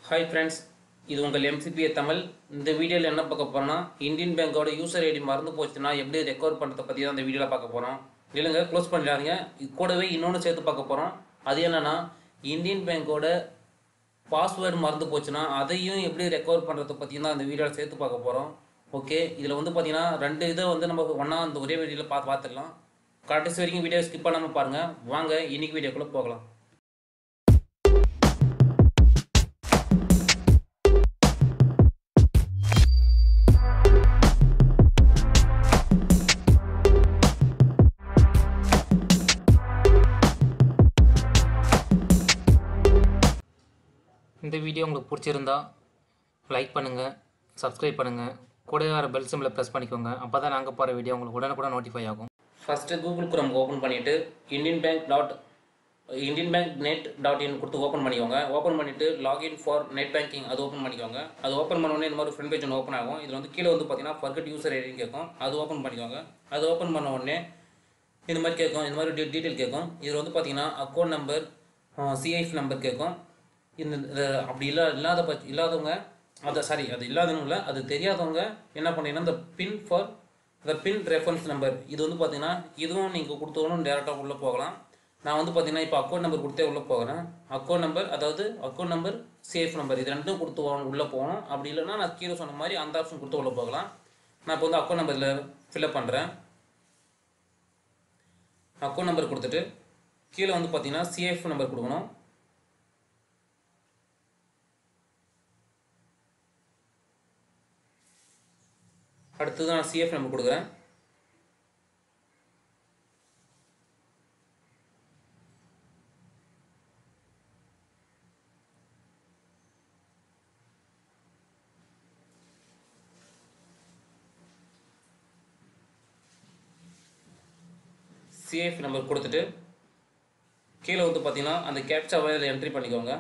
hi friends இது உங்கள் எம்சிபிஏ தமிழ் இந்த வீடியோவில் என்ன பார்க்க போறோம்னா இந்தியன் பேங்கோட யூசர் ஐடி மறந்து போச்சுன்னா எப்படி ரெக்கவர் பண்ணுறதை பற்றி தான் இந்த வீடியோவில் பார்க்க போகிறோம் இல்லைங்க க்ளோஸ் பண்ணிடாதீங்க இது கூடவே இன்னொன்று சேர்த்து பார்க்க போகிறோம் அது என்னன்னா இந்தியன் பேங்கோட பாஸ்வேர்டு மறந்து போச்சுன்னா அதையும் எப்படி ரெக்கவர் பண்ணுறதை பற்றி தான் இந்த வீடியோவில் சேர்த்து பார்க்க போகிறோம் ஓகே இதில் வந்து பார்த்தீங்கன்னா ரெண்டு இதை வந்து நம்ம ஒன்றா அந்த ஒரே வீடியோவில் பார்த்து பார்த்துடலாம் கடைசி வரைக்கும் வீடியோ ஸ்கிப் பண்ணாமல் பாருங்கள் வாங்க இன்னைக்கு வீடியோக்குள்ளே போகலாம் இந்த வீடியோ உங்களுக்கு பிடிச்சிருந்தா லைக் பண்ணுங்கள் சப்ஸ்கிரைப் பண்ணுங்கள் கூடவே வர பெல் சிம்பிளை ப்ரெஸ் பண்ணிக்கோங்க அப்போ தான் நாங்கள் போகிற வீடியோ உங்களுக்கு உடனுக்குடன் நோட்டிஃபை ஆகும் ஃபஸ்ட்டு கூகுள் குரோம் ஓப்பன் பண்ணிவிட்டு Indian bank dot Indian bank net dot in கொடுத்து ஓப்பன் பண்ணிக்கோங்க ஓப்பன் பண்ணிவிட்டு லாகின் ஃபார் நெட் பேங்கிங் அது ஓப்பன் பண்ணிக்கோங்க அது ஓப்பன் பண்ண உடனே இந்த மாதிரி ஃப்ரண்ட் பேஜ் ஒன்று ஓப்பன் ஆகும் இதில் வந்து கீழே வந்து பார்த்தீங்கன்னா ஃபர்கட் யூசர் ஐடின்னு கேட்கும் அது ஓப்பன் பண்ணிக்கோங்க அது ஓப்பன் பண்ண உடனே இந்த மாதிரி கேட்கும் இந்த மாதிரி டீ- டீட்டெயில் கேட்கும் இதில் வந்து பார்த்தீங்கன்னா அக்கௌண்ட் நம்பர் சிஐஎஃப் நம்பர் கேட்கும் இந்த இந்த அப்படி இல்லா இல்லாத பட்ச இல்லாதவங்க அதை சாரி அது இல்லாதவங்க இல்லை அது தெரியாதவங்க என்ன பண்ணீங்கன்னா இந்த pin for the pin reference number இது வந்து பார்த்தீங்கன்னா இதுவும் நீங்கள் கொடுத்தவனும் டேரெக்டாக உள்ளே போகலாம் நான் வந்து பார்த்தீங்கன்னா இப்போ அக்கௌண்ட் நம்பர் கொடுத்தே உள்ளே போகிறேன் அக்கௌண்ட் நம்பர் அதாவது அக்கௌண்ட் நம்பர் சேஃப் நம்பர் இது ரெண்டும் கொடுத்து உள்ளே போகணும் அப்படி இல்லைன்னா நான் கீழே சொன்ன மாதிரி அந்த ஆப்ஷன் கொடுத்து உள்ளே போகலாம் நான் இப்போ வந்து அக்கௌண்ட் நம்பரில் ஃபில்அப் பண்ணுறேன் அக்கௌண்ட் நம்பர் கொடுத்துட்டு கீழே வந்து பார்த்தீங்கன்னா சிஎஃப் நம்பர் கொடுக்கணும் அடுத்தது நான் சிஎஃப் நம்பர் கொடுக்குறேன் சிஎஃப் நம்பர் கொடுத்துட்டு கீழே வந்து பார்த்தீங்கன்னா அந்த கேப்சாவை இதில் என்ட்ரி பண்ணிக்கோங்க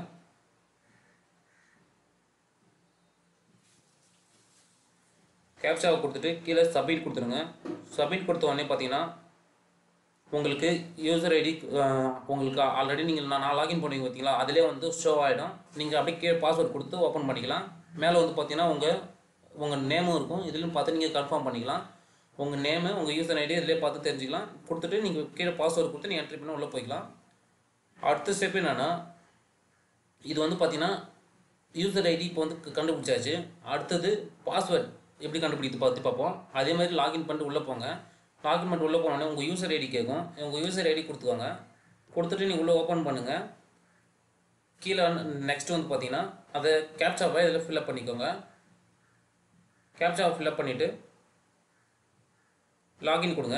கேப்சாவை கொடுத்துட்டு கீழே சப்மிட் கொடுத்துருங்க சப்மிட் கொடுத்த உடனே பார்த்தீங்கன்னா உங்களுக்கு யூசர் ஐடி உங்களுக்கு ஆல்ரெடி நீங்கள் நான் லாகின் பண்ணுவீங்க பார்த்தீங்களா அதிலே வந்து ஷோ ஆகிடும் நீங்கள் அப்படியே கீழே பாஸ்வேர்ட் கொடுத்து ஓப்பன் பண்ணிக்கலாம் மேலே வந்து பார்த்தீங்கன்னா உங்கள் உங்கள் நேமும் இருக்கும் இதுலையும் பார்த்து நீங்கள் கன்ஃபார்ம் பண்ணிக்கலாம் உங்கள் நேமு உங்கள் யூசர் ஐடி இதிலே பார்த்து தெரிஞ்சுக்கலாம் கொடுத்துட்டு நீங்கள் கீழே பாஸ்வேர்ட் கொடுத்து நீங்கள் என்ட்ரி பண்ணி உள்ளே போய்க்கலாம் அடுத்த ஸ்டெப் என்னென்னா இது வந்து பார்த்தீங்கன்னா யூசர் ஐடி இப்போ வந்து க- கண்டுபிடிச்சாச்சு அடுத்தது பாஸ்வேர்ட் எப்படி கண்டுபிடித்து பார்த்து பார்ப்போம் அதே மாதிரி லாகின் பண்ணிட்டு உள்ளே போங்க லாகின் பண்ணிட்டு உள்ளே போனோடனே உங்கள் யூசர் ஐடி கேட்கும் உங்கள் யூசர் ஐடி கொடுத்துக்கோங்க கொடுத்துட்டு நீங்கள் உள்ளே ஓப்பன் பண்ணுங்கள் கீழே நெக்ஸ்ட் வந்து பார்த்தீங்கன்னா அதை கேப்சாவை இதில் ஃபில்அப் பண்ணிக்கோங்க கேப்சாவை ஃபில்அப் பண்ணிவிட்டு லாகின் கொடுங்க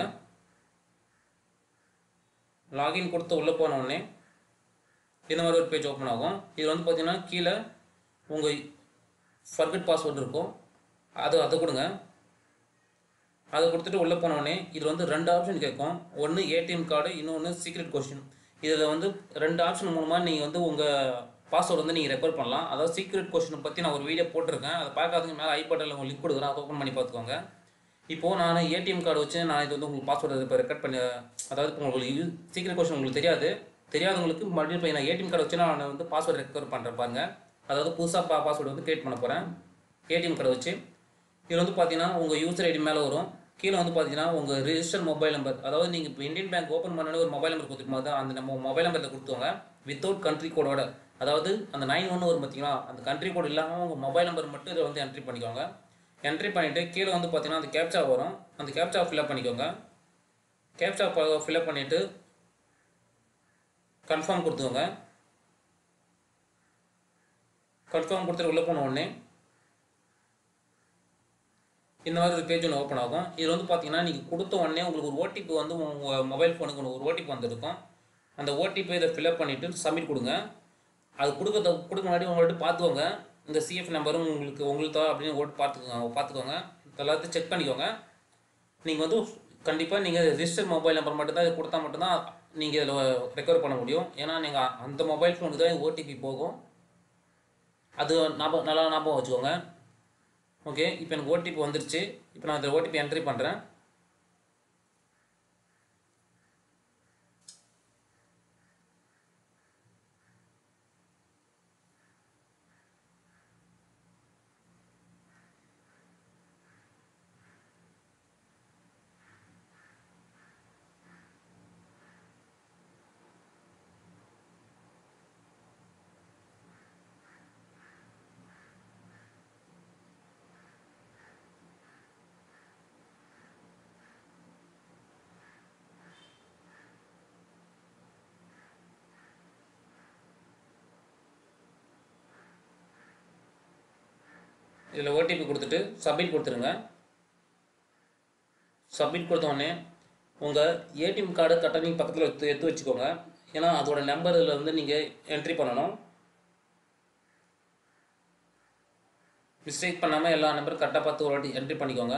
லாகின் கொடுத்து உள்ளே போன உடனே இந்த மாதிரி ஒரு பேஜ் ஓப்பன் ஆகும் இது வந்து பார்த்தீங்கன்னா கீழே உங்கள் ஃபர்கட் பாஸ்வேர்டு இருக்கும் அது அதை கொடுங்க அதை கொடுத்துட்டு உள்ளே போனோடனே இது வந்து ரெண்டு ஆப்ஷன் கேட்கும் ஒன்று ஏடிஎம் கார்டு இன்னொன்று சீக்ரெட் கொஷின் இதில் வந்து ரெண்டு ஆப்ஷன் மூலமாக நீங்கள் வந்து உங்கள் பாஸ்வேர்டு வந்து நீங்கள் ரெக்கார்ட் பண்ணலாம் அதாவது சீக்ரெட் கொஷினை பற்றி நான் ஒரு வீடியோ போட்டிருக்கேன் அதை பார்க்காததுக்கு மேலே ஐ பட்டனில் உங்களுக்கு லிங்க் கொடுக்குறேன் அதை ஓப்பன் பண்ணி பார்த்துக்கோங்க இப்போது நான் ஏடிஎம் கார்டு வச்சு நான் இது வந்து உங்களுக்கு பாஸ்வேர்டு இப்போ ரெக்கார்ட் பண்ணி அதாவது இப்போ உங்களுக்கு சீக்ரெட் கொஷின் உங்களுக்கு தெரியாது தெரியாதவங்களுக்கு மறுபடியும் இப்போ நான் ஏடிஎம் கார்டு வச்சு நான் வந்து பாஸ்வேர்டு ரெக்கவர் பண்ணுறேன் பாருங்க அதாவது புதுசாக பா பாஸ்வேர்டு வந்து கிரியேட் பண்ண போகிறேன் ஏடிஎம் கார்டு வச்சு இதில் வந்து பார்த்தீங்கன்னா உங்கள் யூசர் ஐடி மேலே வரும் கீழே வந்து பார்த்தீங்கன்னா உங்கள் ரிஜிஸ்டர் மொபைல் நம்பர் அதாவது நீங்கள் இப்போ இந்தியன் பேங்க் ஓப்பன் பண்ணோடனே ஒரு மொபைல் நம்பர் கொடுத்துருக்கும் போது அந்த நம்ம மொபைல் நம்பரில் கொடுத்துவாங்க வித்தவுட் கண்ட்ரி கோடோட அதாவது அந்த நைன் ஒன்று வரும் பார்த்தீங்களா அந்த கண்ட்ரி கோட் இல்லாமல் உங்கள் மொபைல் நம்பர் மட்டும் இதில் வந்து என்ட்ரி பண்ணிக்கோங்க என்ட்ரி பண்ணிவிட்டு கீழே வந்து பார்த்தீங்கன்னா அந்த கேப்சா வரும் அந்த கேப்சா ஃபில்அப் பண்ணிக்கோங்க கேப்சா ஃபில்அப் பண்ணிவிட்டு கன்ஃபார்ம் கொடுத்துக்கோங்க கன்ஃபார்ம் கொடுத்துட்டு உள்ளே போன உடனே இந்த மாதிரி ஒரு பேஜ் ஒன்று ஓப்பன் ஆகும் இதில் வந்து பார்த்தீங்கன்னா நீங்கள் கொடுத்த உடனே உங்களுக்கு ஒரு ஓடிபி வந்து உங்கள் மொபைல் ஃபோனுக்கு ஒன்று ஒரு ஓடிபி வந்திருக்கும் அந்த ஓடிபி இதை ஃபில்அப் பண்ணிவிட்டு சப்மிட் கொடுங்க அது கொடுக்கறத கொடுக்க முன்னாடி உங்கள்ட்ட பார்த்துக்கோங்க இந்த சிஎஃப் நம்பரும் உங்களுக்கு உங்களுக்கு தான் அப்படின்னு ஓட்டு பார்த்துக்கோங்க பார்த்துக்கோங்க எல்லாத்தையும் செக் பண்ணிக்கோங்க நீங்கள் வந்து கண்டிப்பாக நீங்கள் ரிஜிஸ்டர் மொபைல் நம்பர் மட்டும்தான் இது கொடுத்தா மட்டும்தான் நீங்கள் இதில் ரெக்கவர் பண்ண முடியும் ஏன்னா நீங்கள் அந்த மொபைல் ஃபோனுக்கு தான் ஓடிபி போகும் அது ஞாபகம் நல்லா ஞாபகம் வச்சுக்கோங்க ஓகே இப்போ எனக்கு ஓடிபி வந்துருச்சு இப்போ நான் இதில் ஓடிபி என்ட்ரி பண்ணுறேன் இதில் ஓடிபி கொடுத்துட்டு சப்மிட் கொடுத்துருங்க சப்மிட் கொடுத்த உடனே உங்கள் ஏடிஎம் கார்டு கரெக்டாக நீங்கள் பக்கத்தில் எடுத்து எடுத்து வச்சுக்கோங்க ஏன்னா அதோட நம்பர் இதில் வந்து நீங்கள் என்ட்ரி பண்ணணும் மிஸ்டேக் பண்ணாமல் எல்லா நம்பரும் கரெக்டாக பார்த்து ஒரு வாட்டி என்ட்ரி பண்ணிக்கோங்க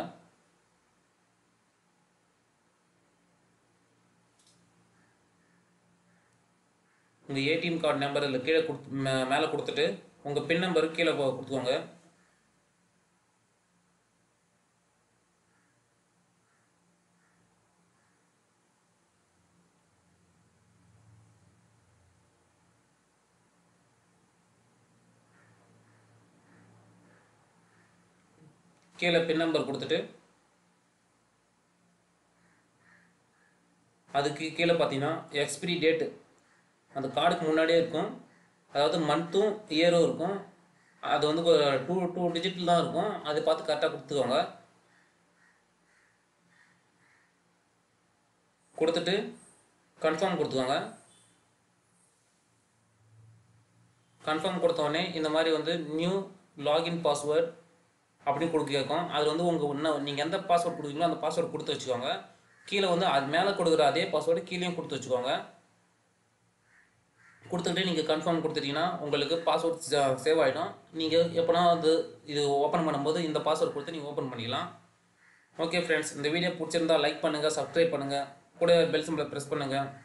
உங்கள் ஏடிஎம் கார்டு நம்பர் இதில் கீழே கொடுத்து மே மேலே கொடுத்துட்டு உங்கள் பின் நம்பர் கீழே கொ- கொடுத்துக்கோங்க கீழே பின் நம்பர் கொடுத்துட்டு அதுக்கு கீழே பார்த்தீங்கன்னா எக்ஸ்பிரி டேட்டு அந்த கார்டுக்கு முன்னாடியே இருக்கும் அதாவது மந்த்தும் இயரும் இருக்கும் அது வந்து டூ டூ டிஜிட்டில் தான் இருக்கும் அதை பார்த்து கரெக்டாக கொடுத்துக்கோங்க கொடுத்துட்டு கன்ஃபார்ம் கொடுத்துக்கோங்க கன்ஃபார்ம் கொடுத்த உடனே இந்த மாதிரி வந்து நியூ லாகின் பாஸ்வேர்ட் அப்படின்னு கொடுக்க கேட்கும் அது வந்து உங்கள் இன்னும் நீங்கள் எந்த பாஸ்வேர்ட் கொடுக்குறீங்களோ அந்த பாஸ்வேர்ட் கொடுத்து வச்சுக்கோங்க கீழே வந்து அது மேலே கொடுக்குற அதே பாஸ்வேர்டு கீழேயும் கொடுத்து வச்சுக்கோங்க கொடுத்துட்டு நீங்கள் கன்ஃபார்ம் கொடுத்துட்டீங்கன்னா உங்களுக்கு பாஸ்வேர்ட் சேவ் ஆகிடும் நீங்கள் எப்போனா அது இது ஓப்பன் பண்ணும்போது இந்த பாஸ்வேர்ட் கொடுத்து நீங்கள் ஓப்பன் பண்ணிக்கலாம் ஓகே ஃப்ரெண்ட்ஸ் இந்த வீடியோ பிடிச்சிருந்தா லைக் பண்ணுங்கள் சப்ஸ்கிரைப் பண்ணுங்கள் கூட பெல் சிம்பிளை ப்ரெஸ் பண்ணுங்கள்